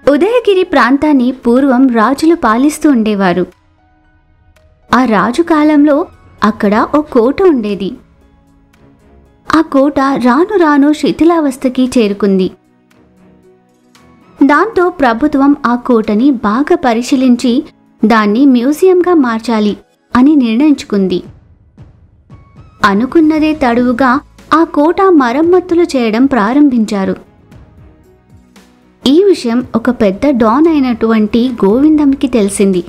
ఉదయగిరి ప్రాంతాన్ని పూర్వం రాజులు పాలిస్తూ ఉండేవారు ఆ రాజు కాలంలో అక్కడ ఓ కోట ఉండేది ఆ కోట రాను రాను శిథిలావస్థకి చేరుకుంది దాంతో ప్రభుత్వం ఆ కోటని బాగా పరిశీలించి దాన్ని మ్యూజియంగా మార్చాలి అని నిర్ణయించుకుంది అనుకున్నదే తడువుగా ఆ కోట మరమ్మతులు చేయడం ప్రారంభించారు ఈ విషయం ఒక పెద్ద డాన్ అయినటువంటి గోవిందంకి తెలిసింది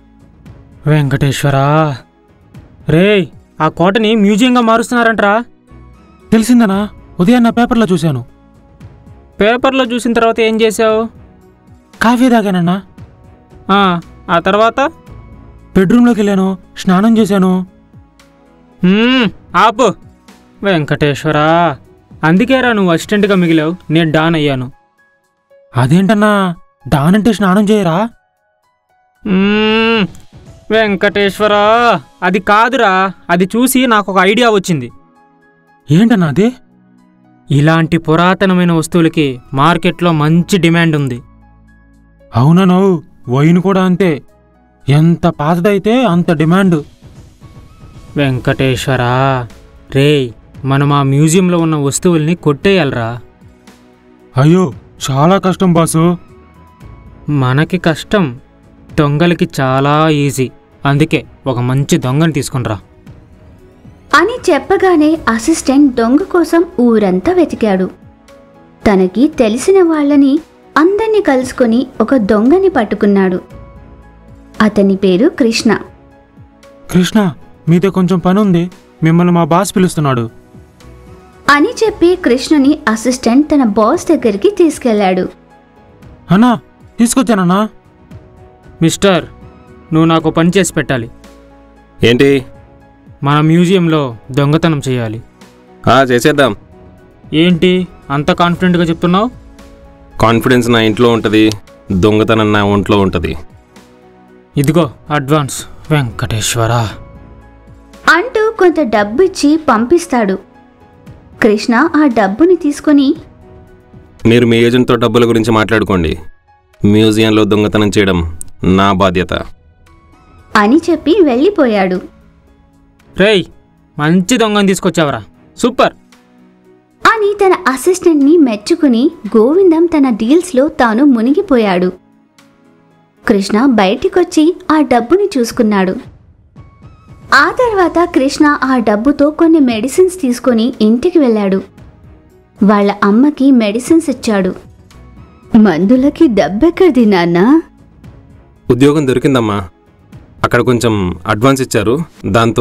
వెంకటేశ్వరా రేయ్ ఆ కోటని మ్యూజియంగా మారుస్తున్నారంట్రా తెలిసిందనా ఉదయాన్న పేపర్లో చూశాను పేపర్లో చూసిన తర్వాత ఏం చేసావు కాఫీ తాగానన్నా ఆ, ఆ తర్వాత బెడ్రూమ్లోకి వెళ్ళాను స్నానం చేశాను మ్మ్, ఆపు వెంకటేశ్వరా అందుకేరా నువ్వు అసిస్టెంట్గా మిగిలావు నేను డాన్ అయ్యాను అదేంటన్నా డాన్ అంటే స్నానం చేయరా మ్మ్, వెంకటేశ్వరా అది కాదురా అది చూసి నాకు ఒక ఐడియా వచ్చింది ఏంటన్నా అది ఇలాంటి పురాతనమైన వస్తువులకి మార్కెట్లో మంచి డిమాండ్ ఉంది అవునను వైన్ కూడా అంతే ఎంత పాతదైతే అంత డిమాండ్ వెంకటేశ్వరా రేయ్ మనం ఆ మ్యూజియంలో ఉన్న వస్తువుల్ని కొట్టేయాలరా అయ్యో చాలా కష్టం బాసు మనకి కష్టం దొంగలకి చాలా ఈజీ అందుకే ఒక మంచి దొంగని తీసుకునిరా అని చెప్పగానే అసిస్టెంట్ దొంగ కోసం ఊరంతా వెతికాడు తనకి తెలిసిన వాళ్ళని అందర్నీ కలుసుకొని ఒక దొంగని పట్టుకున్నాడు అతని పేరు కృష్ణ కృష్ణ మీతో కొంచెం పని ఉంది మిమ్మల్ని మా బాస్ పిలుస్తున్నాడు అని చెప్పి కృష్ణని అసిస్టెంట్ తన బాస్ దగ్గరికి తీసుకెళ్లాడు అన్నా తీసుకొచ్చానన్నా మిస్టర్ నువ్వు నాకు పని చేసి పెట్టాలి ఏంటి మన మ్యూజియంలో దొంగతనం చేయాలి ఆ చేసేద్దాం ఏంటి అంత కాన్ఫిడెంట్గా చెప్తున్నావు కాన్ఫిడెన్స్ నా ఇంట్లో ఉంటుంది దొంగతనం నా ఒంట్లో ఉంటుంది ఇదిగో అడ్వాన్స్ వెంకటేశ్వరా అంటూ కొంత డబ్బిచ్చి పంపిస్తాడు కృష్ణ ఆ డబ్బుని తీసుకొని మీరు మీ ఏజెంట్తో డబ్బుల గురించి మాట్లాడుకోండి మ్యూజియంలో దొంగతనం చేయడం నా బాధ్యత అని చెప్పి వెళ్ళిపోయాడు రేయ్ మంచి దొంగని తీసుకొచ్చావరా సూపర్ అని తన అసిస్టెంట్ని మెచ్చుకుని గోవిందం తన డీల్స్లో తాను మునిగిపోయాడు కృష్ణ బయటికొచ్చి ఆ డబ్బుని చూసుకున్నాడు ఆ తర్వాత కృష్ణ ఆ డబ్బుతో కొన్ని మెడిసిన్స్ తీసుకొని ఇంటికి వెళ్ళాడు వాళ్ళ అమ్మకి మెడిసిన్స్ ఇచ్చాడు మందులకి డబ్బెక్కడిది నాన్నా ఉద్యోగం దొరికిందమ్మా అక్కడ కొంచెం అడ్వాన్స్ ఇచ్చారు దాంతో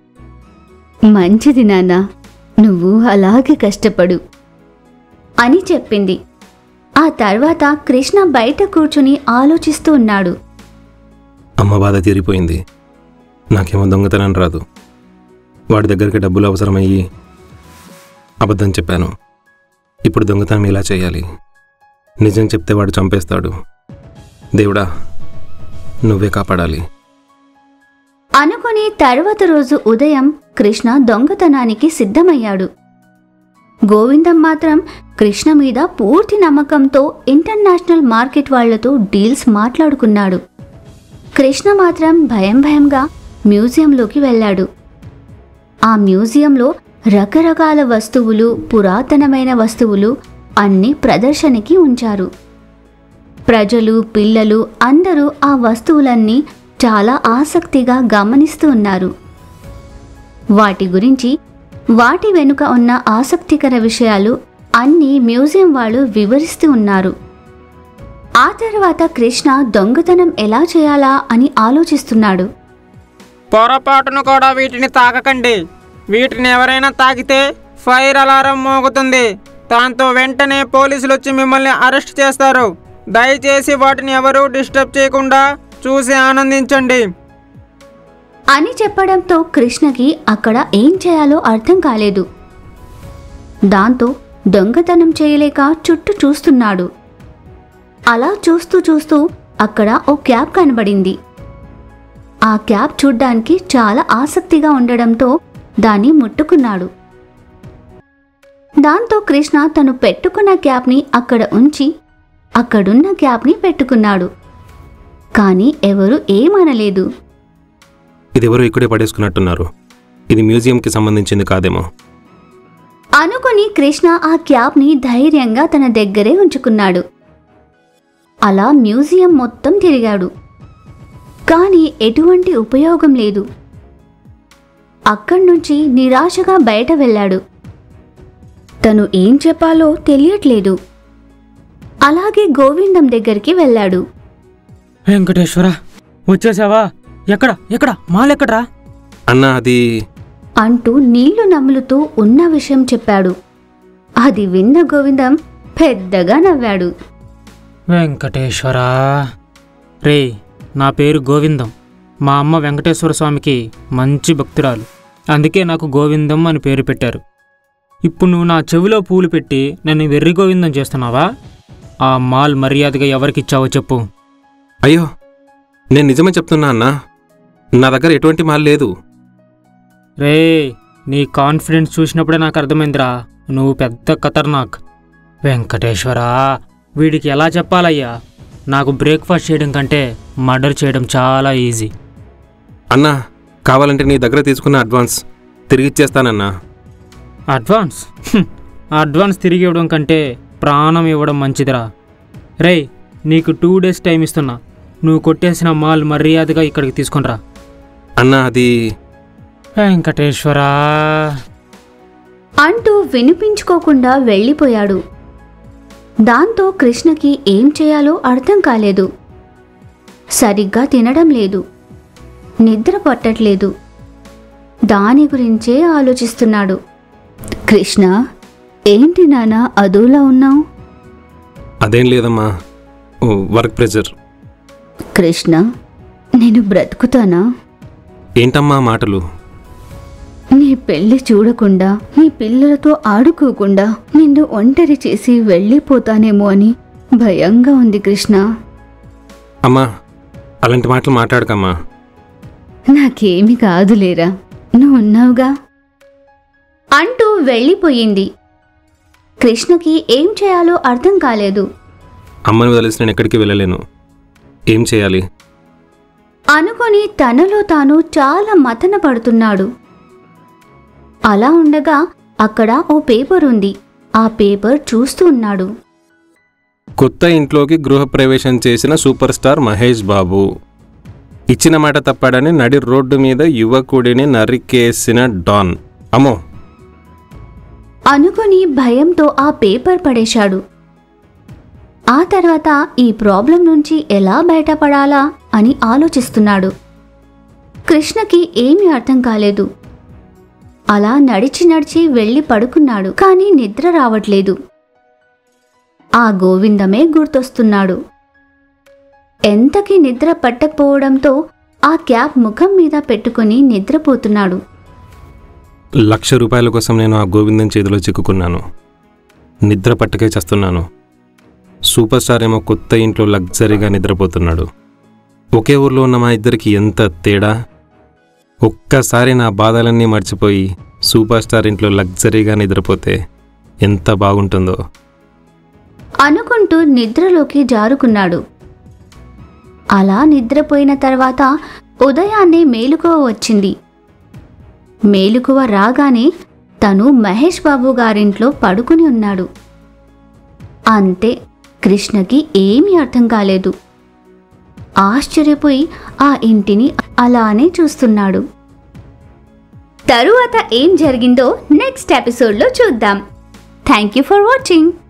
మంచిది నాన్న నువ్వు అలాగే కష్టపడు అని చెప్పింది ఆ తర్వాత కృష్ణ బయట కూర్చుని ఆలోచిస్తూ ఉన్నాడు అమ్మ బాధ తీరిపోయింది నాకేమో దొంగతనం రాదు వాడి దగ్గరికి డబ్బులు అవసరమయ్యి అబద్ధం చెప్పాను ఇప్పుడు దొంగతనం ఎలా చేయాలి నిజం చెప్తే వాడు చంపేస్తాడు దేవుడా నువ్వే కాపాడాలి అనుకుని తర్వాత రోజు ఉదయం కృష్ణ దొంగతనానికి సిద్ధమయ్యాడు గోవిందం మాత్రం కృష్ణ మీద పూర్తి నమ్మకంతో ఇంటర్నేషనల్ మార్కెట్ వాళ్లతో డీల్స్ మాట్లాడుకున్నాడు కృష్ణ మాత్రం భయం భయంగా మ్యూజియంలోకి వెళ్ళాడు ఆ మ్యూజియంలో రకరకాల వస్తువులు పురాతనమైన వస్తువులు అన్ని ప్రదర్శనకి ఉంచారు ప్రజలు పిల్లలు అందరూ ఆ వస్తువులన్నీ చాలా ఆసక్తిగా గమనిస్తూ ఉన్నారు వాటి గురించి వాటి వెనుక ఉన్న ఆసక్తికర విషయాలు అన్నీ మ్యూజియం వాళ్ళు వివరిస్తూ ఉన్నారు ఆ తర్వాత కృష్ణ దొంగతనం ఎలా చేయాలా అని ఆలోచిస్తున్నాడు పొరపాటును కూడా వీటిని తాకకండి వీటిని ఎవరైనా తాకితే ఫైర్ అలారం మోగుతుంది దాంతో వెంటనే పోలీసులు వచ్చి మిమ్మల్ని అరెస్ట్ చేస్తారు దయచేసి వాటిని ఎవరూ డిస్టర్బ్ చేయకుండా చూసి ఆనందించండి అని చెప్పడంతో కృష్ణకి అక్కడ ఏం చేయాలో అర్థం కాలేదు దాంతో దొంగతనం చేయలేక చుట్టూ చూస్తున్నాడు అలా చూస్తూ చూస్తూ అక్కడ ఓ క్యాబ్ కనబడింది ఆ క్యాబ్ చూడ్డానికి చాలా ఆసక్తిగా ఉండడంతో దాన్ని ముట్టుకున్నాడు దాంతో కృష్ణ తను పెట్టుకున్న క్యాబ్ని అక్కడ ఉంచి అక్కడున్న క్యాప్ని పెట్టుకున్నాడు కానీ ఎవరు ఏమనలేదు ఇది ఎవరో ఇక్కడే పడేసుకున్నట్టున్నారు ఇది మ్యూజియంకి సంబంధించింది కాదేమో అనుకుని కృష్ణ ఆ క్యాప్ని ధైర్యంగా తన దగ్గరే ఉంచుకున్నాడు అలా మ్యూజియం మొత్తం తిరిగాడు కానీ ఎటువంటి ఉపయోగం లేదు అక్కడి నుంచి నిరాశగా బయట వెళ్ళాడు తను ఏం చెప్పాలో తెలియట్లేదు అలాగే గోవిందం దగ్గరికి వెళ్ళాడు వెంకటేశ్వర వచ్చేసావా ఎక్కడ ఎక్కడ మాలెక్కడ్రా అన్న అది అంటూ నీళ్లు నములుతూ ఉన్న విషయం చెప్పాడు అది విన్న గోవిందం పెద్దగా నవ్వాడు వెంకటేశ్వరా రే నా పేరు గోవిందం మా అమ్మ వెంకటేశ్వర స్వామికి మంచి భక్తురాలు అందుకే నాకు గోవిందం అని పేరు పెట్టారు ఇప్పుడు నువ్వు నా చెవిలో పూలు పెట్టి నన్ను వెర్రి గోవిందం చేస్తున్నావా ఆ మాల్ మర్యాదగా ఎవరికిచ్చావో చెప్పు అయ్యో నేను నిజమే చెప్తున్నా అన్నా నా దగ్గర ఎటువంటి మాల్ లేదు రే నీ కాన్ఫిడెన్స్ చూసినప్పుడే నాకు అర్థమైందిరా నువ్వు పెద్ద ఖతర్నాక్ వెంకటేశ్వరా వీడికి ఎలా చెప్పాలయ్యా నాకు బ్రేక్ఫాస్ట్ చేయడం కంటే మర్డర్ చేయడం చాలా ఈజీ అన్నా కావాలంటే నీ దగ్గర తీసుకున్న అడ్వాన్స్ తిరిగిచ్చేస్తానన్నా అడ్వాన్స్ హ్మ్. అడ్వాన్స్ తిరిగి ఇవ్వడం కంటే ప్రాణం ఇవ్వడం మంచిదిరా రేయ్ నీకు టూ డేస్ టైం ఇస్తున్నా నువ్వు కొట్టేసిన మాల్ మర్యాదగా ఇక్కడికి తీసుకునిరా అన్నా అది వెంకటేశ్వరా అంటూ వినిపించుకోకుండా వెళ్ళిపోయాడు దాంతో కృష్ణకి ఏం చేయాలో అర్థం కాలేదు సరిగ్గా తినడం లేదు నిద్ర పట్టట్లేదు దాని గురించే ఆలోచిస్తున్నాడు కృష్ణ ఏంటి నానా అదోలా ఉన్నావు అదేం లేదమ్మా ఓ, వర్క్ ప్రెజర్ కృష్ణ నేను బ్రతుకుతానా ఏంటమ్మా మాటలు నీ పెళ్లి చూడకుండా నీ పిల్లలతో ఆడుకోకుండా నిన్ను ఒంటరి చేసి వెళ్ళిపోతానేమో అని భయంగా ఉంది కృష్ణ అమ్మా అలాంటి మాటలు మాట్లాడకమ్మా నాకేమి కాదులేరా నువ్వు ఉన్నావుగా అంటూ వెళ్ళిపోయింది కృష్ణకి ఏం చేయాలో అర్థం కాలేదు అమ్మని వదిలేసి నేను ఎక్కడికి వెళ్ళలేను ఏం చేయాలి అనుకొని తనలో తాను చాలా మతన పడుతున్నాడు అలా ఉండగా అక్కడ ఓ పేపర్ ఉంది ఆ పేపర్ చూస్తూ ఉన్నాడు కొత్త ఇంట్లోకి గృహప్రవేశం చేసిన సూపర్ స్టార్ మహేష్ బాబు ఇచ్చిన మాట తప్పాడని నడి రోడ్డు మీద యువకుడిని నరికేసిన డాన్ అమ్మో అనుకుని భయంతో ఆ పేపర్ పడేశాడు ఆ తర్వాత ఈ ప్రాబ్లం నుంచి ఎలా బయటపడాలా అని ఆలోచిస్తున్నాడు కృష్ణకి ఏమీ అర్థం కాలేదు అలా నడిచి నడిచి వెళ్ళి పడుకున్నాడు కానీ నిద్ర రావట్లేదు ఆ గోవిందమే గుర్తొస్తున్నాడు ఎంతకి నిద్ర పట్టకపోవడంతో ఆ క్యాప్ ముఖం మీద పెట్టుకుని నిద్రపోతున్నాడు లక్ష రూపాయల కోసం నేను ఆ గోవిందం చేతిలో చిక్కుకున్నాను నిద్ర పట్టకే చేస్తున్నాను సూపర్ స్టార్ ఏమో కొత్త ఇంట్లో లగ్జరీగా నిద్రపోతున్నాడు ఒకే ఊర్లో ఉన్న మా ఇద్దరికి ఎంత తేడా ఒక్కసారి నా బాధలన్నీ మర్చిపోయి సూపర్ స్టార్ ఇంట్లో లగ్జరీగా నిద్రపోతే ఎంత బాగుంటుందో అనుకుంటూ నిద్రలోకి జారుకున్నాడు అలా నిద్రపోయిన తర్వాత ఉదయాన్నే మేలుకువ వచ్చింది మేలుకువ రాగానే తను మహేష్ బాబు గారింట్లో పడుకుని ఉన్నాడు అంతే కృష్ణకి ఏమీ అర్థం కాలేదు ఆశ్చర్యపోయి ఆ ఇంటిని అలానే చూస్తున్నాడు తరువాత ఏం జరిగిందో నెక్స్ట్ ఎపిసోడ్లో చూద్దాం థ్యాంక్ యూ ఫర్ వాచింగ్